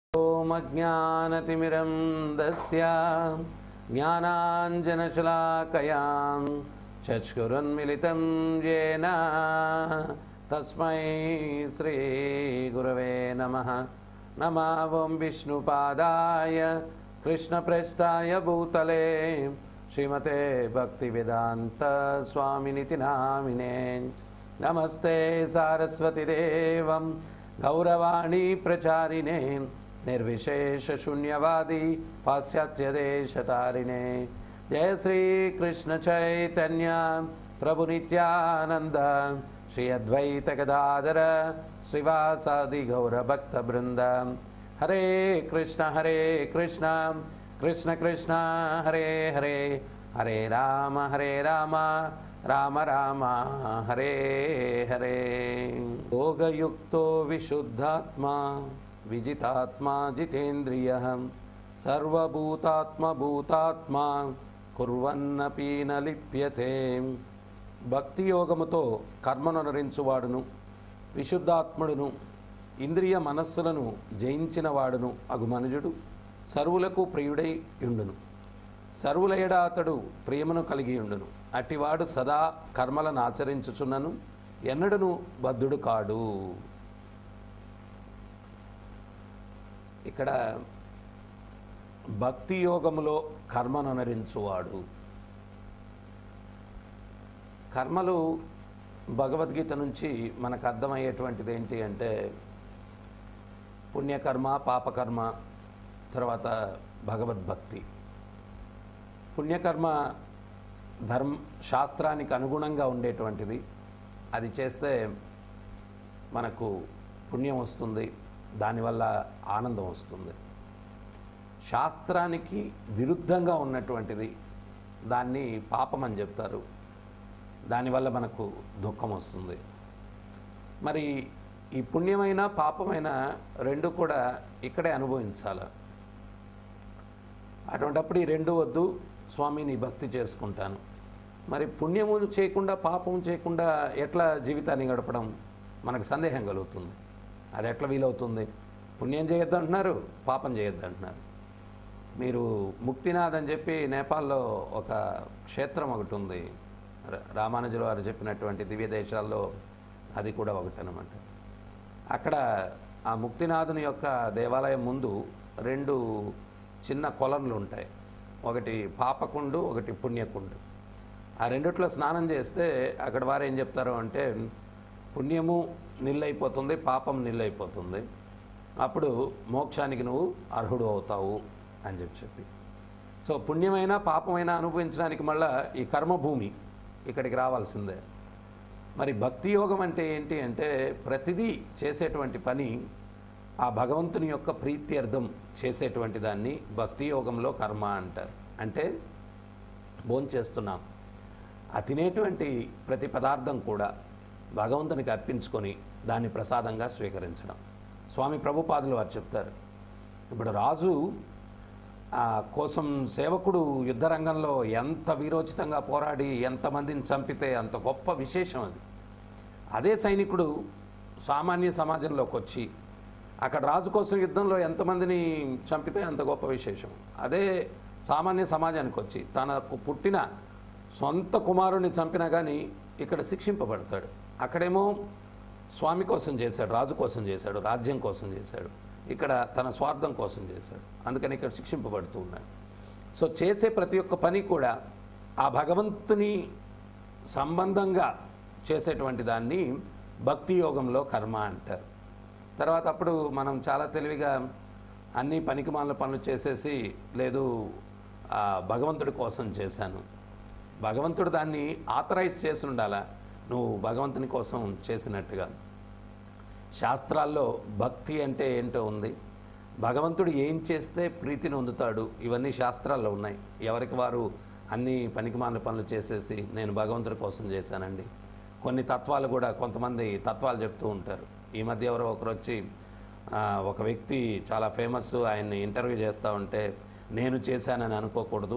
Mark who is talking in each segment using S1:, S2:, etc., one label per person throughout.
S1: ओमज्ञानतिमिरं दस्य ज्ञानाञ्जनशलाकयां चक्षुरुन्मिलितं येन तस्मै श्रीगुरवे नमः नमावं विष्णुपादाय कृष्णप्रेष्ठाय भूतले श्रीमते भक्तिवेदान्तस्वामिनिति नामिने नमस्ते सारस्वतिदेवं गौरवाणी प्रचारिणे निर्विशेषशून्यवादी पाश्चात्यदेशतारिणे जय श्रीकृष्णचैतन्य प्रभुनित्यानन्द श्री अद्वैतगदाधर श्रीवासादि गौरभक्तवृन्द हरे कृष्ण हरे कृष्ण कृष्ण कृष्ण हरे हरे हरे राम हरे राम राम राम हरे हरे योगयुक्तो विशुद्धात्मा विजितात्मा जितेन्द्रियः సర్వభూతాత్మభూతాత్మా కుర్వన్నపి న లిప్యతే భక్తి యోగముతో కర్మనునరించువాడును విశుద్ధాత్ముడును ఇంద్రియ మనస్సులను జయించిన వాడును అగు మనుజుడు సర్వులకు ప్రియుడై ఉండును సర్వులయడ అతడు ప్రేమను కలిగి ఉండును అటివాడు సదా కర్మలను ఆచరించుచున్నను ఎన్నడను బద్ధుడు కాడు ఇక్కడ భక్తి యోగములో కర్మను అనరించువాడు కర్మలు భగవద్గీత నుంచి మనకు అర్థమయ్యేటువంటిది ఏంటి అంటే పుణ్యకర్మ పాపకర్మ తర్వాత భగవద్భక్తి పుణ్యకర్మ ధర్మ శాస్త్రానికి అనుగుణంగా ఉండేటువంటిది అది చేస్తే మనకు పుణ్యం వస్తుంది దానివల్ల ఆనందం వస్తుంది శాస్త్రానికి విరుద్ధంగా ఉన్నటువంటిది దాన్ని పాపం అని చెప్తారు దానివల్ల మనకు దుఃఖం వస్తుంది మరి ఈ పుణ్యమైన పాపమైన రెండు కూడా ఇక్కడే అనుభవించాలి అటువంటప్పుడు ఈ రెండు వద్దు స్వామి నీ భక్తి చేసుకుంటాను మరి పుణ్యము చేయకుండా పాపం చేయకుండా ఎట్లా జీవితాన్ని గడపడం మనకు సందేహం కలుగుతుంది అది ఎట్లా వీలవుతుంది పుణ్యం చేయొద్దు అంటున్నారు పాపం చేయొద్దు అంటున్నారు మీరు ముక్తినాథ్ అని చెప్పి నేపాల్లో ఒక క్షేత్రం ఒకటి ఉంది ర- రామానుజుల వారు చెప్పినటువంటి దివ్య దేశాల్లో అది కూడా ఒకటి అనమాట అక్కడ ఆ ముక్తినాథుని యొక్క దేవాలయం ముందు రెండు చిన్న కొలనులు ఉంటాయి ఒకటి పాపకుండు ఒకటి పుణ్యకుండు ఆ రెండిట్లో స్నానం చేస్తే అక్కడ వారు ఏం చెప్తారు అంటే పుణ్యము నిల్లైపోతుంది పాపం నిల్లైపోతుంది అప్పుడు మోక్షానికి నువ్వు అర్హుడు అవుతావు అని చెప్పి చెప్పి సో పుణ్యమైన పాపమైన అనుభవించడానికి మళ్ళా ఈ కర్మభూమి ఇక్కడికి రావాల్సిందే మరి భక్తి యోగం అంటే ఏంటి అంటే ప్రతిదీ చేసేటువంటి పని ఆ భగవంతుని యొక్క ప్రీత్యర్థం చేసేటువంటి దాన్ని భక్తి యోగంలో కర్మ అంటారు అంటే భోంచేస్తున్నాం ఆ తినేటువంటి ప్రతి పదార్థం కూడా భగవంతునికి అర్పించుకొని దాన్ని ప్రసాదంగా స్వీకరించడం స్వామి ప్రభుపాదులు వారు చెప్తారు ఇప్పుడు రాజు ఆ కోసం సేవకుడు యుద్ధరంగంలో ఎంత వీరోచితంగా పోరాడి ఎంతమందిని చంపితే అంత గొప్ప విశేషం అది అదే సైనికుడు సామాన్య సమాజంలోకి వచ్చి అక్కడ రాజు కోసం యుద్ధంలో ఎంతమందిని చంపితే అంత గొప్ప విశేషం అదే సామాన్య సమాజానికి వచ్చి తనకు పుట్టిన సొంత కుమారుని చంపినా కానీ ఇక్కడ శిక్షింపబడతాడు అక్కడేమో స్వామి కోసం చేశాడు రాజు కోసం చేశాడు రాజ్యం కోసం చేశాడు ఇక్కడ తన స్వార్థం కోసం చేశాడు అందుకని ఇక్కడ శిక్షింపబడుతూ ఉన్నాడు సో చేసే ప్రతి ఒక్క పని కూడా ఆ భగవంతుని సంబంధంగా చేసేటువంటి దాన్ని భక్తి యోగంలో కర్మ అంటారు తర్వాత అప్పుడు మనం చాలా తెలివిగా అన్ని పనికిమాల పనులు చేసేసి లేదు ఆ భగవంతుడి కోసం చేశాను భగవంతుడు దాన్ని ఆథరైజ్ చేసి ఉండాలా నువ్వు భగవంతుని కోసం చేసినట్టుగా శాస్త్రాల్లో భక్తి అంటే ఏంటో ఉంది భగవంతుడు ఏం చేస్తే ప్రీతిని పొందుతాడు ఇవన్నీ శాస్త్రాల్లో ఉన్నాయి ఎవరికి వారు అన్ని పనికిమాల పనులు చేసేసి నేను భగవంతుడి కోసం చేశానండి కొన్ని తత్వాలు కూడా కొంతమంది తత్వాలు చెప్తూ ఉంటారు ఈ మధ్య ఎవరో ఒకరు వచ్చి ఆ, ఒక వ్యక్తి చాలా ఫేమస్ ఆయన్ని ఇంటర్వ్యూ చేస్తూ ఉంటే నేను చేశానని అనుకోకూడదు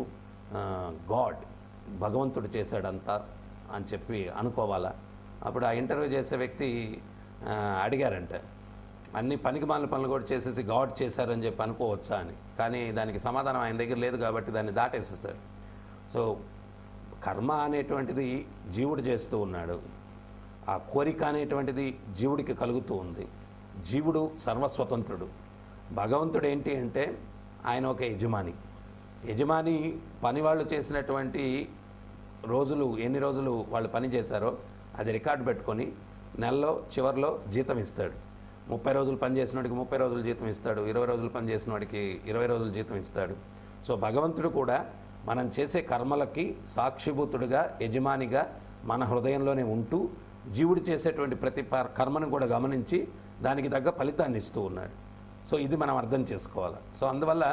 S1: గాడ్ భగవంతుడు చేశాడంతా అని చెప్పి అనుకోవాలా అప్పుడు ఆ ఇంటర్వ్యూ చేసే వ్యక్తి ఆ, అడిగారంట అన్ని పనికి మాలిన పనులు కూడా చేసేసి గాడ్ చేశారని చెప్పి అనుకోవచ్చా అని కానీ దానికి సమాధానం ఆయన దగ్గర లేదు కాబట్టి దాన్ని దాటేసేసాడు సో కర్మ అనేటువంటిది జీవుడు చేస్తూ ఉన్నాడు ఆ కోరిక అనేటువంటిది జీవుడికి కలుగుతూ ఉంది జీవుడు సర్వస్వతంత్రుడు భగవంతుడు ఏంటి అంటే ఆయన ఒక యజమాని యజమాని పనివాళ్ళు చేసినటువంటి రోజులు ఎన్ని రోజులు వాళ్ళు పని చేశారో అది రికార్డు పెట్టుకొని నెలలో చివరిలో జీతం ఇస్తాడు ముప్పై రోజులు పని చేసిన వాడికి ముప్పై రోజులు జీతం ఇస్తాడు ఇరవై రోజులు పని చేసిన వాడికి ఇరవై రోజులు జీతం ఇస్తాడు సో భగవంతుడు కూడా మనం చేసే కర్మలకి సాక్షిభూతుడుగా యజమానిగా మన హృదయంలోనే ఉంటూ జీవుడు చేసేటువంటి ప్రతి ప- కర్మను కూడా గమనించి దానికి తగ్గ ఫలితాన్ని ఇస్తూ ఉన్నాడు సో ఇది మనం అర్థం చేసుకోవాలి సో అందువల్ల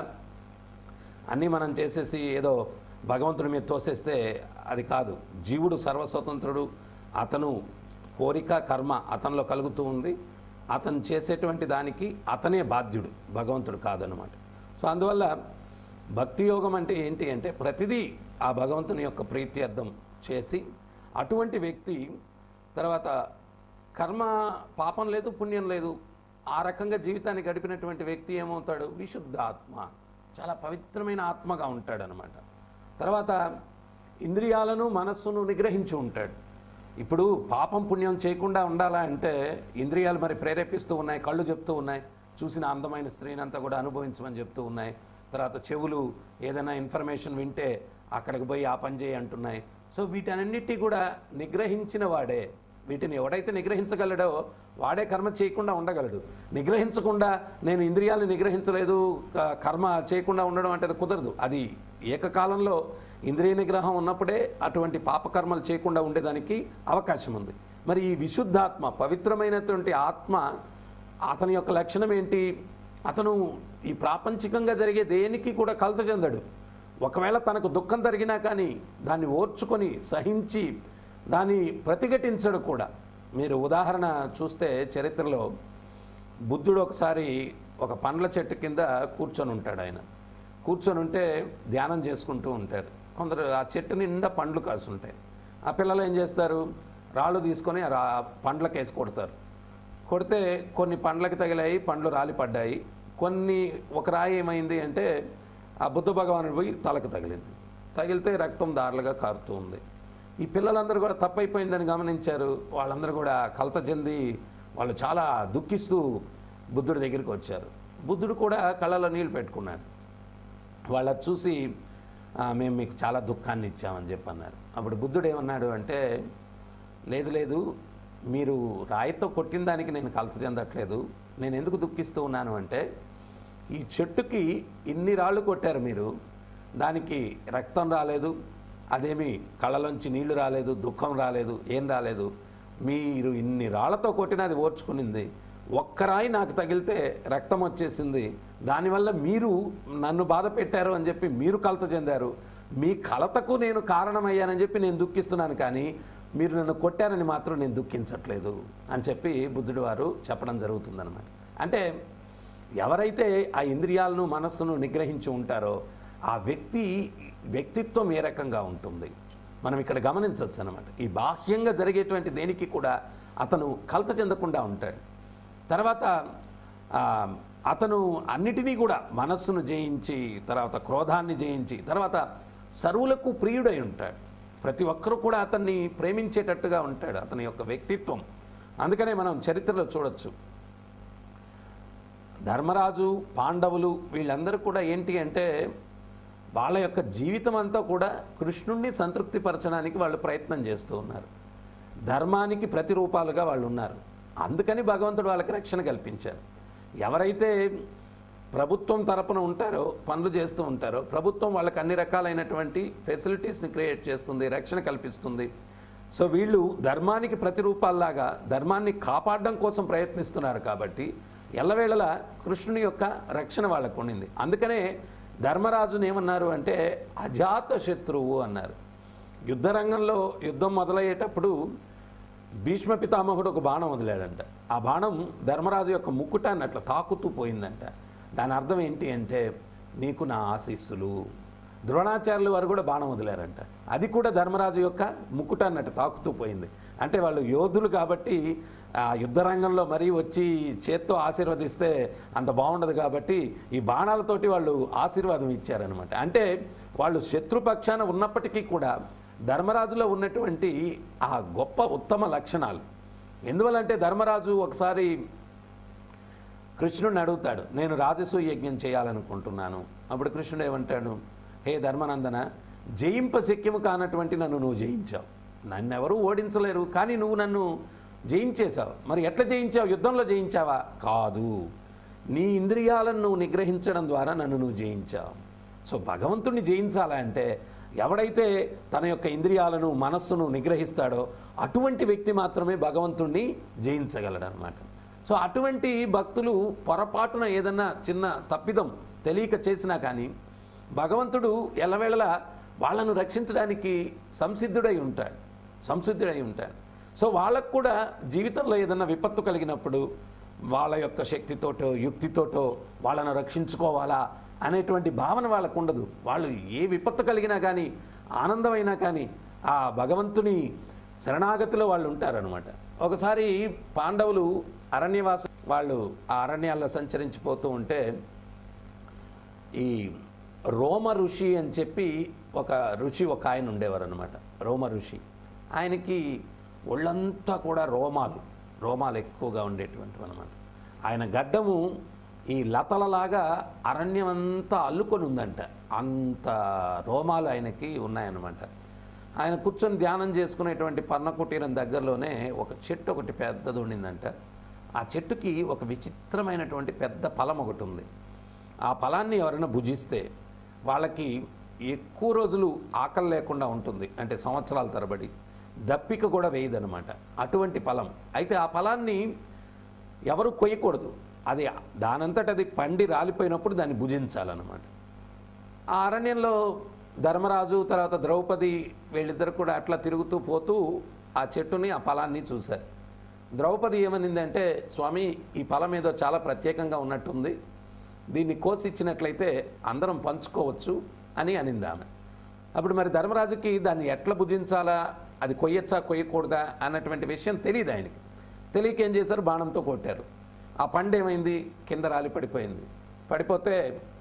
S1: అన్నీ మనం చేసేసి ఏదో భగవంతుడి మీద తోసేస్తే అది కాదు జీవుడు సర్వస్వతంత్రుడు అతను కోరిక కర్మ అతనిలో కలుగుతూ ఉంది అతను చేసేటువంటి దానికి అతనే బాధ్యుడు భగవంతుడు కాదనమాట సో అందువల్ల భక్తి యోగం అంటే ఏంటి అంటే ప్రతిదీ ఆ భగవంతుని యొక్క ప్రీత్యర్థం చేసి అటువంటి వ్యక్తి తర్వాత కర్మ పాపం లేదు పుణ్యం లేదు ఆ రకంగా జీవితాన్ని గడిపినటువంటి వ్యక్తి ఏమవుతాడు విశుద్ధ ఆత్మ చాలా పవిత్రమైన ఆత్మగా ఉంటాడు అనమాట తర్వాత ఇంద్రియాలను మనస్సును నిగ్రహించి ఉంటాడు ఇప్పుడు పాపం పుణ్యం చేయకుండా ఉండాలా అంటే ఇంద్రియాలు మరి ప్రేరేపిస్తూ ఉన్నాయి కళ్ళు చెప్తూ ఉన్నాయి చూసిన అందమైన స్త్రీని అంతా కూడా అనుభవించమని చెప్తూ ఉన్నాయి తర్వాత చెవులు ఏదైనా ఇన్ఫర్మేషన్ వింటే అక్కడికి పోయి ఆ పని చేయి అంటున్నాయి సో వీటన్నిటి కూడా నిగ్రహించిన వాడే వీటిని ఎవడైతే నిగ్రహించగలడో వాడే కర్మ చేయకుండా ఉండగలడు నిగ్రహించకుండా నేను ఇంద్రియాలను నిగ్రహించలేదు క- కర్మ చేయకుండా ఉండడం అంటే అది కుదరదు అది ఏకకాలంలో ఇంద్రియ నిగ్రహం ఉన్నప్పుడే అటువంటి పాపకర్మలు చేయకుండా ఉండేదానికి అవకాశం ఉంది మరి ఈ విశుద్ధాత్మ పవిత్రమైనటువంటి ఆత్మ అతని యొక్క లక్షణం ఏంటి అతను ఈ ప్రాపంచికంగా జరిగే దేనికి కూడా కలత చెందడు ఒకవేళ తనకు దుఃఖం జరిగినా కానీ దాన్ని ఓర్చుకొని సహించి దాన్ని ప్రతిఘటించడు కూడా మీరు ఉదాహరణ చూస్తే చరిత్రలో బుద్ధుడు ఒకసారి ఒక పండ్ల చెట్టు కింద కూర్చొని ఉంటాడు ఆయన కూర్చొని ఉంటే ధ్యానం చేసుకుంటూ ఉంటాడు కొందరు ఆ చెట్టు నిండా పండ్లు కాసుంటాయి ఆ పిల్లలు ఏం చేస్తారు రాళ్ళు తీసుకొని ఆ రా పండ్లకు వేసి కొడతారు కొడితే కొన్ని పండ్లకి తగిలాయి పండ్లు రాలి పడ్డాయి కొన్ని ఒక రాయి ఏమైంది అంటే ఆ బుద్ధ భగవానుడు పోయి తలకు తగిలింది తగిలితే రక్తం దారులుగా కారుతూ ఉంది ఈ పిల్లలందరూ కూడా తప్పైపోయిందని గమనించారు వాళ్ళందరూ కూడా కలత చెంది వాళ్ళు చాలా దుఃఖిస్తూ బుద్ధుడి దగ్గరికి వచ్చారు బుద్ధుడు కూడా కళ్ళలో నీళ్ళు పెట్టుకున్నాడు వాళ్ళది చూసి "ఆ, మేము మీకు చాలా దుఃఖాన్ని ఇచ్చామని చెప్పి అన్నారు అప్పుడు బుద్ధుడు ఏమన్నాడు అంటే లేదు లేదు మీరు రాయితో కొట్టిన దానికి నేను కలత చెందట్లేదు నేను ఎందుకు దుఃఖిస్తూ ఉన్నాను అంటే ఈ చెట్టుకి ఇన్ని రాళ్ళు కొట్టారు మీరు దానికి రక్తం రాలేదు అదేమి కళ్ళలోంచి నీళ్లు రాలేదు దుఃఖం రాలేదు ఏం రాలేదు మీరు ఇన్ని రాళ్లతో కొట్టిన అది ఓర్చుకునింది ఒక్క రాయి నాకు తగిలితే రక్తం వచ్చేసింది దానివల్ల మీరు నన్ను బాధ పెట్టారు అని చెప్పి మీరు కలత చెందారు మీ కలతకు నేను కారణమయ్యానని చెప్పి నేను దుఃఖిస్తున్నాను కానీ మీరు నన్ను కొట్టారని మాత్రం నేను దుఃఖించట్లేదు అని చెప్పి బుద్ధుడు వారు చెప్పడం జరుగుతుందన్నమాట అంటే ఎవరైతే ఆ ఇంద్రియాలను మనస్సును నిగ్రహించి ఉంటారో ఆ వ్యక్తి వ్యక్తిత్వం ఏ రకంగా ఉంటుంది మనం ఇక్కడ గమనించవచ్చు అనమాట ఈ బాహ్యంగా జరిగేటువంటి దేనికి కూడా అతను కలత చెందకుండా ఉంటాడు తర్వాత ఆ, అతను అన్నిటినీ కూడా మనస్సును జయించి తర్వాత క్రోధాన్ని జయించి తర్వాత సర్వులకు ప్రియుడై ఉంటాడు ప్రతి ఒక్కరూ కూడా అతన్ని ప్రేమించేటట్టుగా ఉంటాడు అతని యొక్క వ్యక్తిత్వం అందుకనే మనం చరిత్రలో చూడొచ్చు ధర్మరాజు పాండవులు వీళ్ళందరూ కూడా ఏంటి అంటే వాళ్ళ యొక్క జీవితం అంతా కూడా కృష్ణుణ్ణి సంతృప్తిపరచడానికి వాళ్ళు ప్రయత్నం చేస్తూ ఉన్నారు ధర్మానికి ప్రతిరూపాలుగా వాళ్ళు ఉన్నారు అందుకని భగవంతుడు వాళ్ళకి రక్షణ కల్పించారు ఎవరైతే ప్రభుత్వం తరపున ఉంటారో పనులు చేస్తూ ఉంటారో ప్రభుత్వం వాళ్ళకి అన్ని రకాలైనటువంటి ఫెసిలిటీస్ని క్రియేట్ చేస్తుంది రక్షణ కల్పిస్తుంది సో వీళ్ళు ధర్మానికి ప్రతిరూపాల్లాగా ధర్మాన్ని కాపాడడం కోసం ప్రయత్నిస్తున్నారు కాబట్టి ఎల్లవేళలా కృష్ణుని యొక్క రక్షణ వాళ్ళకు ఉండింది అందుకనే ధర్మరాజుని ఏమన్నారు అంటే అజాత శత్రువు అన్నారు యుద్ధరంగంలో యుద్ధం మొదలయ్యేటప్పుడు భీష్మ పితామహుడు ఒక బాణం వదిలాడంట ఆ బాణం ధర్మరాజు యొక్క ముక్కుటాన్ని అట్లా తాకుతూ పోయిందంట దాని అర్థం ఏంటి అంటే నీకు నా ఆశీస్సులు ద్రోణాచార్యులు వారు కూడా బాణం వదిలారంట అది కూడా ధర్మరాజు యొక్క ముక్కుటాన్ని అట్లా తాకుతూ పోయింది అంటే వాళ్ళు యోధులు కాబట్టి ఆ యుద్ధ రంగంలో మరీ వచ్చి చేత్తో ఆశీర్వదిస్తే అంత బాగుండదు కాబట్టి ఈ బాణాలతోటి వాళ్ళు ఆశీర్వాదం ఇచ్చారనమాట అంటే వాళ్ళు శత్రుపక్షాన ఉన్నప్పటికీ కూడా ధర్మరాజులో ఉన్నటువంటి ఆ గొప్ప ఉత్తమ లక్షణాలు ఎందువల్లంటే ధర్మరాజు ఒకసారి కృష్ణుడిని అడుగుతాడు నేను రాజసూయ యజ్ఞం చేయాలనుకుంటున్నాను అప్పుడు కృష్ణుడు ఏమంటాడు హే ధర్మనందన జయింప శక్యము కానటువంటి నన్ను నువ్వు జయించావు నన్ను ఎవరు ఓడించలేరు కానీ నువ్వు నన్ను జయించేశావు మరి ఎట్లా జయించావు యుద్ధంలో జయించావా కాదు నీ ఇంద్రియాలను నువ్వు నిగ్రహించడం ద్వారా నన్ను నువ్వు జయించావు సో భగవంతుణ్ణి జయించాలంటే ఎవడైతే తన యొక్క ఇంద్రియాలను మనస్సును నిగ్రహిస్తాడో అటువంటి వ్యక్తి మాత్రమే భగవంతుణ్ణి జయించగలడు అనమాట సో అటువంటి భక్తులు పొరపాటున ఏదన్నా చిన్న తప్పిదం తెలియక చేసినా కానీ భగవంతుడు ఎల్లవేళలా వాళ్ళను రక్షించడానికి సంసిద్ధుడై ఉంటాడు సంసిద్ధుడై ఉంటాడు సో వాళ్ళకు కూడా జీవితంలో ఏదన్నా విపత్తు కలిగినప్పుడు వాళ్ళ యొక్క శక్తితోటో యుక్తితోటో వాళ్ళను రక్షించుకోవాలా అనేటువంటి భావన వాళ్ళకు ఉండదు వాళ్ళు ఏ విపత్తు కలిగినా కానీ ఆనందమైనా కానీ ఆ భగవంతుని శరణాగతిలో వాళ్ళు ఉంటారనమాట ఒకసారి పాండవులు అరణ్యవాస వాళ్ళు ఆ అరణ్యాల్లో సంచరించిపోతూ ఉంటే ఈ రోమ ఋషి అని చెప్పి ఒక ఋషి ఒక ఆయన ఉండేవారు అనమాట రోమ ఋషి ఆయనకి ఒళ్ళంతా కూడా రోమాలు రోమాలు ఎక్కువగా ఉండేటువంటివి అనమాట ఆయన గడ్డము ఈ లతలలాగా అరణ్యం అంతా అల్లుకొని ఉందంట అంత రోమాలు ఆయనకి ఉన్నాయన్నమాట ఆయన కూర్చొని ధ్యానం చేసుకునేటువంటి పర్ణకుటీరం దగ్గరలోనే ఒక చెట్టు ఒకటి పెద్దది ఉండిందంట ఆ చెట్టుకి ఒక విచిత్రమైనటువంటి పెద్ద ఫలం ఒకటి ఉంది ఆ ఫలాన్ని ఎవరైనా భుజిస్తే వాళ్ళకి ఎక్కువ రోజులు ఆకలి లేకుండా ఉంటుంది అంటే సంవత్సరాల తరబడి దప్పిక కూడా వేయదనమాట అటువంటి ఫలం అయితే ఆ ఫలాన్ని ఎవరు కొయ్యకూడదు అది దానంతట అది పండి రాలిపోయినప్పుడు దాన్ని భుజించాలన్నమాట ఆ అరణ్యంలో ధర్మరాజు తర్వాత ద్రౌపది వీళ్ళిద్దరు కూడా అట్లా తిరుగుతూ పోతూ ఆ చెట్టుని ఆ ఫలాన్ని చూశారు ద్రౌపది ఏమనిందంటే స్వామి ఈ ఫలం ఏదో చాలా ప్రత్యేకంగా ఉన్నట్టుంది దీన్ని కోసి ఇచ్చినట్లయితే అందరం పంచుకోవచ్చు అని అనింది ఆమె అప్పుడు మరి ధర్మరాజుకి దాన్ని ఎట్లా భుజించాలా అది కొయ్యచ్చా కొయ్యకూడదా అన్నటువంటి విషయం తెలియదు ఆయనకి తెలియక ఏం చేశారు బాణంతో కొట్టారు ఆ పండు ఏమైంది కింద రాలి పడిపోయింది పడిపోతే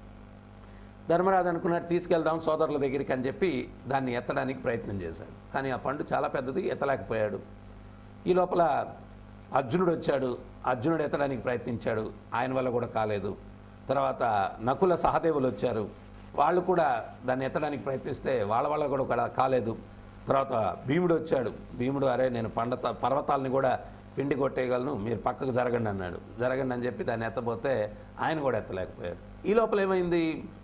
S1: ధర్మరాజు అనుకున్నట్టు తీసుకెళ్దాం సోదరుల దగ్గరికి అని చెప్పి దాన్ని ఎత్తడానికి ప్రయత్నం చేశాడు కానీ ఆ పండు చాలా పెద్దది ఎత్తలేకపోయాడు ఈ లోపల అర్జునుడు వచ్చాడు అర్జునుడు ఎత్తడానికి ప్రయత్నించాడు ఆయన వల్ల కూడా కాలేదు తర్వాత నకుల సహదేవులు వచ్చారు వాళ్ళు కూడా దాన్ని ఎత్తడానికి ప్రయత్నిస్తే వాళ్ళ వల్ల కూడా కూడా కాలేదు తర్వాత భీముడు వచ్చాడు భీముడు అరే నేను పండత పర్వతాలని కూడా పిండి కొట్టేయగలను మీరు పక్కకు జరగండి అన్నాడు జరగండి అని చెప్పి దాన్ని ఎత్తబోతే ఆయన కూడా ఎత్తలేకపోయాడు ఈ లోపల ఏమైంది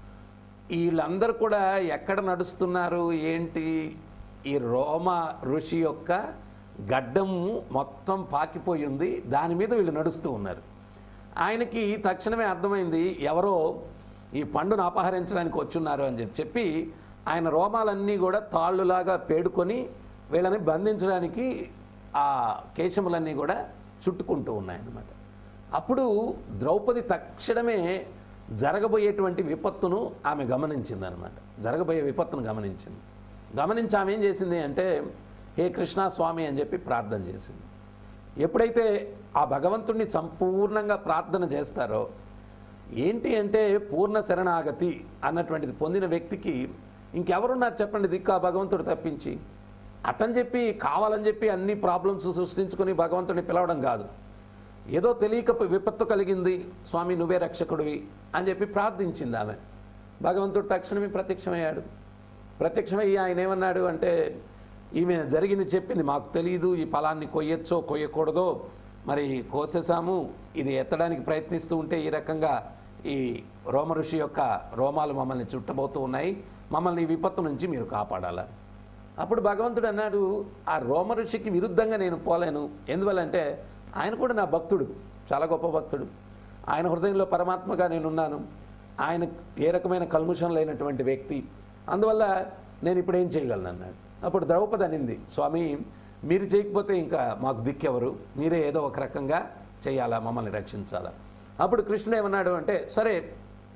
S1: వీళ్ళందరూ కూడా ఎక్కడ నడుస్తున్నారు ఏంటి ఈ రోమ ఋషి యొక్క గడ్డము మొత్తం పాకిపోయి ఉంది దాని మీద వీళ్ళు నడుస్తూ ఉన్నారు ఆయనకి తక్షణమే అర్థమైంది ఎవరో ఈ పండును అపహరించడానికి వచ్చున్నారు అని చెప్పి చెప్పి ఆయన రోమాలన్నీ కూడా తాళ్ళులాగా పేడుకొని వీళ్ళని బంధించడానికి ఆ కేశములన్నీ కూడా చుట్టుకుంటూ ఉన్నాయన్నమాట అప్పుడు ద్రౌపది తక్షణమే జరగబోయేటువంటి విపత్తును ఆమె గమనించింది అనమాట జరగబోయే విపత్తును గమనించింది గమనించి ఆమె ఏం చేసింది అంటే హే కృష్ణ స్వామి అని చెప్పి ప్రార్థన చేసింది ఎప్పుడైతే ఆ భగవంతుణ్ణి సంపూర్ణంగా ప్రార్థన చేస్తారో ఏంటి అంటే పూర్ణ శరణాగతి అన్నటువంటిది పొందిన వ్యక్తికి ఇంకెవరున్నారు చెప్పండి దిక్కు ఆ భగవంతుడు తప్పించి అట్టని చెప్పి కావాలని చెప్పి అన్ని ప్రాబ్లమ్స్ సృష్టించుకొని భగవంతుడిని పిలవడం కాదు ఏదో తెలియక విపత్తు కలిగింది స్వామి నువ్వే రక్షకుడివి అని చెప్పి ప్రార్థించింది ఆమె భగవంతుడు తక్షణమే ప్రత్యక్షమయ్యాడు ప్రత్యక్షమయ్యి ఆయన ఏమన్నాడు అంటే ఈమె జరిగింది చెప్పింది మాకు తెలియదు ఈ ఫలాన్ని కొయ్యొచ్చో కొయ్యకూడదో మరి కోసేసాము ఇది ఎత్తడానికి ప్రయత్నిస్తూ ఉంటే ఈ రకంగా ఈ రోమ ఋషి యొక్క రోమాలు మమ్మల్ని చుట్టబోతూ ఉన్నాయి మమ్మల్ని ఈ విపత్తు నుంచి మీరు కాపాడాలా అప్పుడు భగవంతుడు అన్నాడు ఆ రోమ ఋషికి విరుద్ధంగా నేను పోలేను ఎందువల్లంటే ఆయన కూడా నా భక్తుడు చాలా గొప్ప భక్తుడు ఆయన హృదయంలో పరమాత్మగా నేనున్నాను ఆయన ఏ రకమైన కల్ముషం లేనటువంటి వ్యక్తి అందువల్ల నేను ఇప్పుడు ఏం చేయగలను అన్నాడు అప్పుడు ద్రౌపది అనింది స్వామి మీరు చేయకపోతే ఇంకా మాకు దిక్కెవరు మీరే ఏదో ఒక రకంగా చేయాలా మమ్మల్ని రక్షించాలా అప్పుడు కృష్ణుడు ఏమన్నాడు అంటే సరే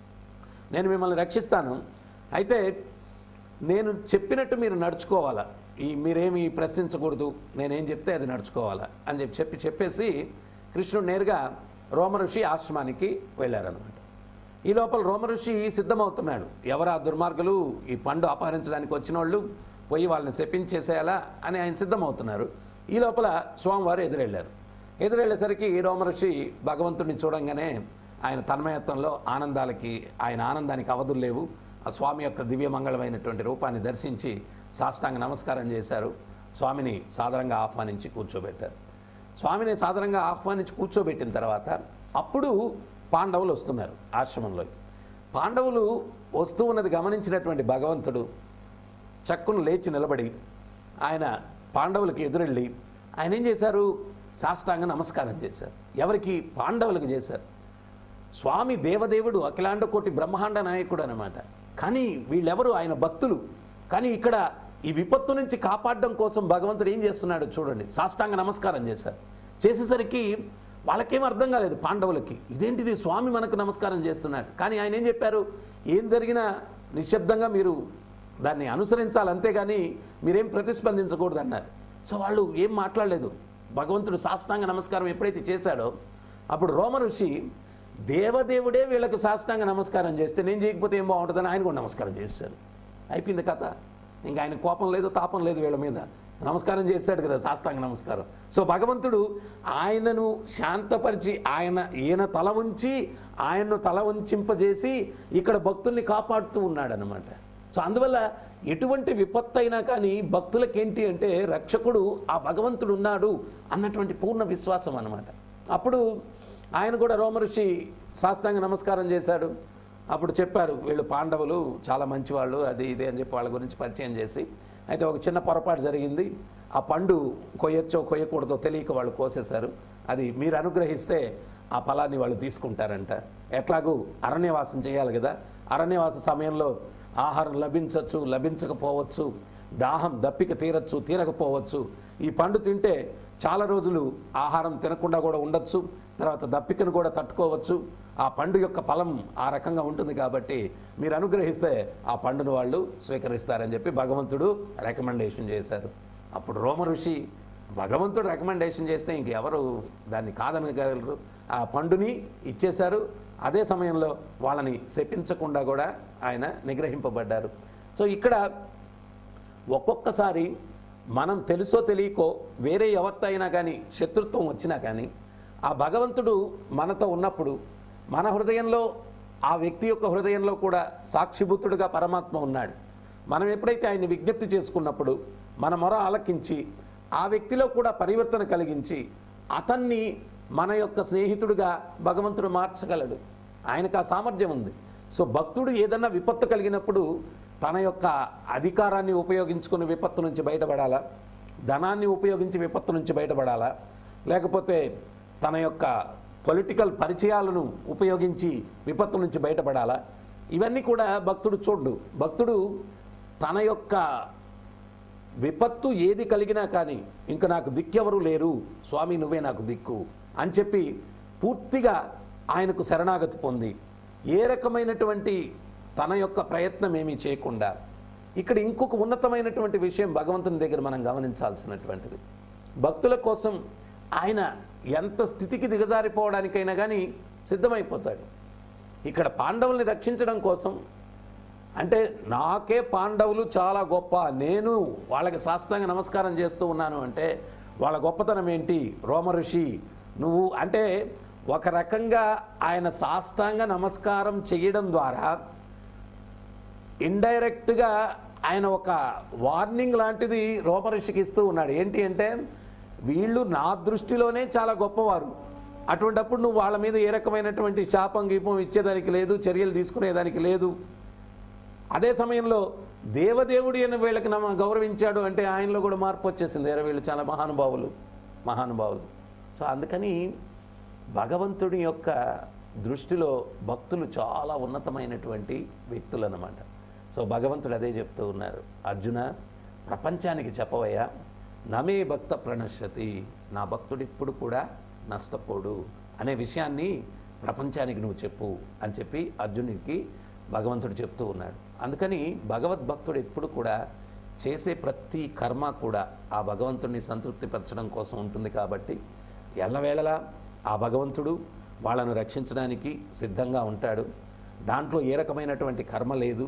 S1: నేను మిమ్మల్ని రక్షిస్తాను అయితే నేను చెప్పినట్టు మీరు నడుచుకోవాలా ఈ మీరేమి ప్రశ్నించకూడదు నేనేం చెప్తే అది నడుచుకోవాలా అని చెప్పి చెప్పి చెప్పేసి కృష్ణుడు నేరుగా రోమఋషి ఆశ్రమానికి వెళ్ళారనమాట ఈ లోపల రోమఋషి సిద్ధమవుతున్నాడు ఎవరు ఆ దుర్మార్గులు ఈ పండు అపహరించడానికి వచ్చిన వాళ్ళు పోయి వాళ్ళని శపించేసేయాలా అని ఆయన సిద్ధమవుతున్నారు ఈ లోపల స్వామివారు ఎదురెళ్ళారు ఎదురెళ్ళేసరికి రోమఋషి భగవంతుడిని చూడంగానే ఆయన తన్మయత్వంలో ఆనందాలకి ఆయన ఆనందానికి అవధులు లేవు ఆ స్వామి యొక్క దివ్యమంగళమైనటువంటి రూపాన్ని దర్శించి సాష్టాంగ నమస్కారం చేశారు స్వామిని సాదరంగా ఆహ్వానించి కూర్చోబెట్టారు స్వామిని సాధారణంగా ఆహ్వానించి కూర్చోబెట్టిన తర్వాత అప్పుడు పాండవులు వస్తున్నారు ఆశ్రమంలోకి పాండవులు వస్తూ ఉన్నది గమనించినటువంటి భగవంతుడు చక్కును లేచి నిలబడి ఆయన పాండవులకు ఎదురెళ్ళి ఆయన ఏం చేశారు సాష్టాంగ నమస్కారం చేశారు ఎవరికి పాండవులకు చేశారు స్వామి దేవదేవుడు అఖిలాండ కోటి బ్రహ్మాండ నాయకుడు అనమాట కానీ వీళ్ళెవరు ఆయన భక్తులు కానీ ఇక్కడ ఈ విపత్తు నుంచి కాపాడడం కోసం భగవంతుడు ఏం చేస్తున్నాడు చూడండి సాష్టాంగ నమస్కారం చేశారు చేసేసరికి వాళ్ళకేం అర్థం కాలేదు పాండవులకి ఇదేంటిది స్వామి మనకు నమస్కారం చేస్తున్నాడు కానీ ఆయన ఏం చెప్పారు ఏం జరిగినా నిశ్శబ్దంగా మీరు దాన్ని అనుసరించాలి అంతేగాని మీరేం ప్రతిస్పందించకూడదు అన్నారు సో వాళ్ళు ఏం మాట్లాడలేదు భగవంతుడు సాష్టాంగ నమస్కారం ఎప్పుడైతే చేశాడో అప్పుడు రోమ ఋషి దేవదేవుడే వీళ్ళకు సాష్టాంగ నమస్కారం చేస్తే నేను చేయకపోతే ఏం బాగుంటుందని ఆయన కూడా నమస్కారం చేశారు అయిపోయింది కథ ఇంకా ఆయన కోపం లేదు తాపం లేదు వీళ్ళ మీద నమస్కారం చేశాడు కదా సాష్టాంగ నమస్కారం సో భగవంతుడు ఆయనను శాంతపరిచి ఆయన ఈయన తల ఉంచి ఆయన్ను తల ఉంచింపజేసి ఇక్కడ భక్తుల్ని కాపాడుతూ ఉన్నాడనమాట సో అందువల్ల ఎటువంటి విపత్తు అయినా కానీ భక్తులకేంటి అంటే రక్షకుడు ఆ భగవంతుడు ఉన్నాడు అన్నటువంటి పూర్ణ విశ్వాసం అనమాట అప్పుడు ఆయన కూడా రోమఋషి సాష్టాంగ నమస్కారం చేశాడు అప్పుడు చెప్పారు వీళ్ళు పాండవులు చాలా మంచివాళ్ళు అది ఇది అని చెప్పి వాళ్ళ గురించి పరిచయం చేసి అయితే ఒక చిన్న పొరపాటు జరిగింది ఆ పండు కొయ్యొచ్చో కొయ్యకూడదో తెలియక వాళ్ళు కోసేశారు అది మీరు అనుగ్రహిస్తే ఆ ఫలాన్ని వాళ్ళు తీసుకుంటారంట ఎట్లాగూ అరణ్యవాసం చేయాలి కదా అరణ్యవాస సమయంలో ఆహారం లభించవచ్చు లభించకపోవచ్చు దాహం దప్పిక తీరచ్చు తీరకపోవచ్చు ఈ పండు తింటే చాలా రోజులు ఆహారం తినకుండా కూడా ఉండొచ్చు తర్వాత దప్పికను కూడా తట్టుకోవచ్చు ఆ పండు యొక్క ఫలం ఆ రకంగా ఉంటుంది కాబట్టి మీరు అనుగ్రహిస్తే ఆ పండును వాళ్ళు స్వీకరిస్తారని చెప్పి భగవంతుడు రికమెండేషన్ చేశారు అప్పుడు రోమ ఋషి భగవంతుడు రికమెండేషన్ చేస్తే ఇంకెవరు దాన్ని కాదనగలరు ఆ పండుని ఇచ్చేశారు అదే సమయంలో వాళ్ళని శపించకుండా కూడా ఆయన నిగ్రహింపబడ్డారు సో ఇక్కడ ఒక్కొక్కసారి మనం తెలుసో తెలియకో వేరే ఎవరితో అయినా కానీ శత్రుత్వం వచ్చినా కానీ ఆ భగవంతుడు మనతో ఉన్నప్పుడు మన హృదయంలో ఆ వ్యక్తి యొక్క హృదయంలో కూడా సాక్షిభూతుడుగా పరమాత్మ ఉన్నాడు మనం ఎప్పుడైతే ఆయన్ని విజ్ఞప్తి చేసుకున్నప్పుడు మన మొర ఆలకించి ఆ వ్యక్తిలో కూడా పరివర్తన కలిగించి అతన్ని మన యొక్క స్నేహితుడిగా భగవంతుడు మార్చగలడు ఆయనకు ఆ సామర్థ్యం ఉంది సో భక్తుడు ఏదన్నా విపత్తు కలిగినప్పుడు తన యొక్క అధికారాన్ని ఉపయోగించుకుని విపత్తు నుంచి బయటపడాలా ధనాన్ని ఉపయోగించి విపత్తు నుంచి బయటపడాలా లేకపోతే తన యొక్క పొలిటికల్ పరిచయాలను ఉపయోగించి విపత్తు నుంచి బయటపడాలా ఇవన్నీ కూడా భక్తుడు చూడు భక్తుడు తన యొక్క విపత్తు ఏది కలిగినా కానీ ఇంక నాకు దిక్కెవరు లేరు స్వామి నువ్వే నాకు దిక్కు అని చెప్పి పూర్తిగా ఆయనకు శరణాగతి పొంది ఏ రకమైనటువంటి తన యొక్క ప్రయత్నం ఏమీ చేయకుండా ఇక్కడ ఇంకొక ఉన్నతమైనటువంటి విషయం భగవంతుని దగ్గర మనం గమనించాల్సినటువంటిది భక్తుల కోసం ఆయన ఎంత స్థితికి దిగజారిపోవడానికైనా కానీ సిద్ధమైపోతాడు ఇక్కడ పాండవుల్ని రక్షించడం కోసం అంటే నాకే పాండవులు చాలా గొప్ప నేను వాళ్ళకి శాస్త్రంగా నమస్కారం చేస్తూ ఉన్నాను అంటే వాళ్ళ గొప్పతనం ఏంటి రోమ ఋషి నువ్వు అంటే ఒక రకంగా ఆయన సాష్టాంగ నమస్కారం చేయడం ద్వారా ఇండైరెక్ట్గా ఆయన ఒక వార్నింగ్ లాంటిది రోమఋషికి ఇస్తూ ఉన్నాడు ఏంటి అంటే వీళ్ళు నా దృష్టిలోనే చాలా గొప్పవారు అటువంటప్పుడు నువ్వు వాళ్ళ మీద ఏ రకమైనటువంటి శాపం గీపం ఇచ్చేదానికి లేదు చర్యలు తీసుకునేదానికి లేదు అదే సమయంలో దేవదేవుడి అని వీళ్ళకి నమ్మ గౌరవించాడు అంటే ఆయనలో కూడా మార్పు వచ్చేసింది ఎరా వీళ్ళు చాలా మహానుభావులు మహానుభావులు సో అందుకని భగవంతుడి యొక్క దృష్టిలో భక్తులు చాలా ఉన్నతమైనటువంటి వ్యక్తులు అన్నమాట సో భగవంతుడు అదే చెప్తూ ఉన్నారు అర్జున ప్రపంచానికి చెప్పవయ్యా నమే భక్త ప్రణశ్యతి నా భక్తుడు ఇప్పుడు కూడా నష్టపోడు అనే విషయాన్ని ప్రపంచానికి నువ్వు చెప్పు అని చెప్పి అర్జునుడికి భగవంతుడు చెప్తూ ఉన్నాడు అందుకని భగవద్భక్తుడు ఎప్పుడు కూడా చేసే ప్రతి కర్మ కూడా ఆ భగవంతుడిని సంతృప్తిపరచడం కోసం ఉంటుంది కాబట్టి ఎల్లవేళలా ఆ భగవంతుడు వాళ్ళను రక్షించడానికి సిద్ధంగా ఉంటాడు దాంట్లో ఏ రకమైనటువంటి కర్మ లేదు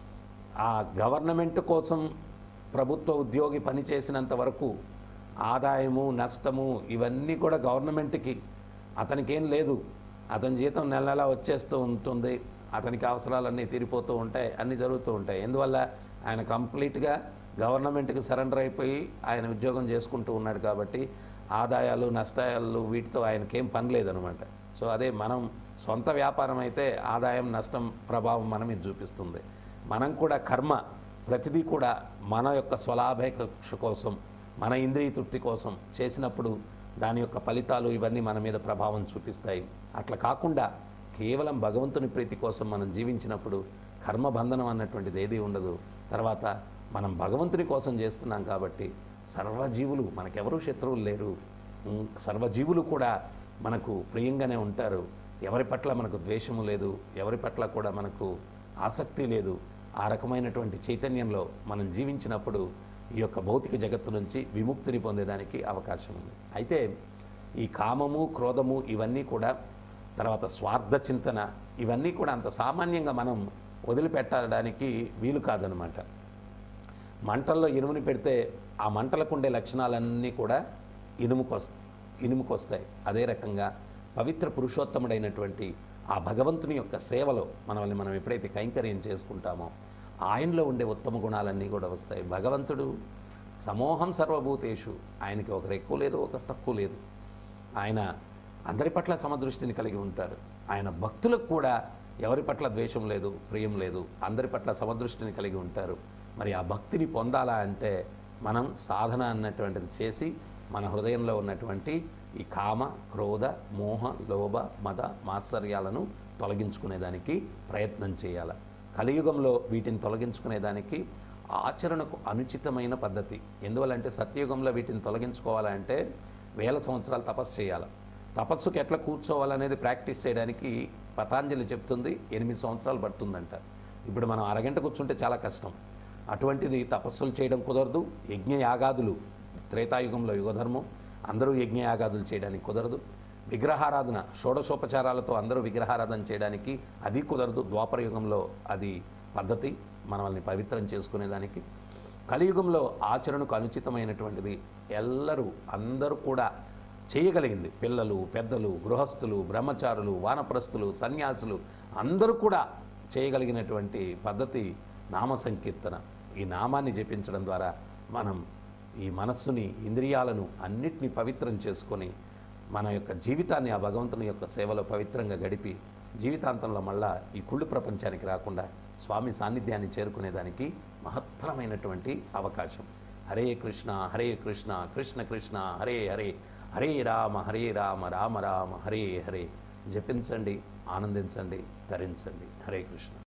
S1: ఆ గవర్నమెంట్ కోసం ప్రభుత్వ ఉద్యోగి పనిచేసినంత వరకు ఆదాయము నష్టము ఇవన్నీ కూడా గవర్నమెంట్కి అతనికేం లేదు అతని జీతం నెల నెలా వచ్చేస్తూ ఉంటుంది అతనికి అవసరాలన్నీ తీరిపోతూ ఉంటాయి అన్నీ జరుగుతూ ఉంటాయి ఎందువల్ల ఆయన కంప్లీట్గా గవర్నమెంట్కి సరెండర్ అయిపోయి ఆయన ఉద్యోగం చేసుకుంటూ ఉన్నాడు కాబట్టి ఆదాయాలు నష్టాలు వీటితో ఆయనకేం పని లేదనమాట సో అదే మనం సొంత వ్యాపారం అయితే ఆదాయం నష్టం ప్రభావం మన మీద చూపిస్తుంది మనం కూడా కర్మ ప్రతిదీ కూడా మన యొక్క స్వలాభేక్ష కోసం మన ఇంద్రియ తృప్తి కోసం చేసినప్పుడు దాని యొక్క ఫలితాలు ఇవన్నీ మన మీద ప్రభావం చూపిస్తాయి అట్లా కాకుండా కేవలం భగవంతుని ప్రీతి కోసం మనం జీవించినప్పుడు కర్మబంధనం అన్నటువంటిది ఏది ఉండదు తర్వాత మనం భగవంతుని కోసం చేస్తున్నాం కాబట్టి సర్వజీవులు మనకెవరూ శత్రువులు లేరు ఉమ్, సర్వజీవులు కూడా మనకు ప్రియంగానే ఉంటారు ఎవరి పట్ల మనకు ద్వేషము లేదు ఎవరి పట్ల కూడా మనకు ఆసక్తి లేదు ఆ రకమైనటువంటి చైతన్యంలో మనం జీవించినప్పుడు ఈ యొక్క భౌతిక జగత్తు నుంచి విముక్తిని పొందేదానికి అవకాశం ఉంది అయితే ఈ కామము క్రోధము ఇవన్నీ కూడా తర్వాత స్వార్థ చింతన ఇవన్నీ కూడా అంత సామాన్యంగా మనం వదిలిపెట్టడానికి వీలు కాదనమాట మంటల్లో ఇనుముని పెడితే ఆ మంటలకు ఉండే లక్షణాలన్నీ కూడా ఇనుముకొస్ ఇనుముకొస్తాయి అదే రకంగా పవిత్ర పురుషోత్తముడైనటువంటి ఆ భగవంతుని యొక్క సేవలో మనల్ని మనం ఎప్పుడైతే కైంకర్యం చేసుకుంటామో ఆయనలో ఉండే ఉత్తమ గుణాలన్నీ కూడా వస్తాయి భగవంతుడు సమూహం సర్వభూతేషు ఆయనకి ఒకరు ఎక్కువ లేదు ఒకరు తక్కువ లేదు ఆయన అందరి పట్ల సమదృష్టిని కలిగి ఉంటాడు ఆయన భక్తులకు కూడా ఎవరి పట్ల ద్వేషం లేదు ప్రియం లేదు అందరి పట్ల సమదృష్టిని కలిగి ఉంటారు మరి ఆ భక్తిని పొందాలా అంటే మనం సాధన అన్నటువంటిది చేసి మన హృదయంలో ఉన్నటువంటి ఈ కామ క్రోధ మోహ లోభ మద మాత్సర్యాలను తొలగించుకునేదానికి ప్రయత్నం చేయాలి కలియుగంలో వీటిని తొలగించుకునేదానికి ఆచరణకు అనుచితమైన పద్ధతి ఎందువల్లంటే సత్యయుగంలో వీటిని తొలగించుకోవాలంటే వేల సంవత్సరాలు తపస్సు చేయాలి తపస్సుకి ఎట్లా కూర్చోవాలనేది ప్రాక్టీస్ చేయడానికి పతాంజలి చెప్తుంది ఎనిమిది సంవత్సరాలు పడుతుందంట ఇప్పుడు మనం అరగంట కూర్చుంటే చాలా కష్టం అటువంటిది తపస్సులు చేయడం కుదరదు యజ్ఞ యాగాదులు త్రేతాయుగంలో యుగధర్మం అందరూ యజ్ఞ యాగాదులు చేయడానికి కుదరదు విగ్రహారాధన షోడశోపచారాలతో అందరూ విగ్రహారాధన చేయడానికి అది కుదరదు ద్వాపర యుగంలో అది పద్ధతి మనల్ని పవిత్రం చేసుకునేదానికి కలియుగంలో ఆచరణకు అనుచితమైనటువంటిది ఎల్లరూ అందరూ కూడా చేయగలిగింది పిల్లలు పెద్దలు గృహస్థులు బ్రహ్మచారులు వానప్రస్థులు సన్యాసులు అందరూ కూడా చేయగలిగినటువంటి పద్ధతి నామ సంకీర్తన ఈ నామాన్ని జపించడం ద్వారా మనం ఈ మనస్సుని ఇంద్రియాలను అన్నిటినీ పవిత్రం చేసుకొని మన యొక్క జీవితాన్ని ఆ భగవంతుని యొక్క సేవలో పవిత్రంగా గడిపి జీవితాంతంలో మళ్ళా ఈ కుళ్ళు ప్రపంచానికి రాకుండా స్వామి సాన్నిధ్యాన్ని చేరుకునేదానికి మహత్తరమైనటువంటి అవకాశం హరే కృష్ణ హరే కృష్ణ కృష్ణ కృష్ణ హరే హరే హరే రామ హరే రామ రామ రామ హరే హరే జపించండి ఆనందించండి ధరించండి హరే కృష్ణ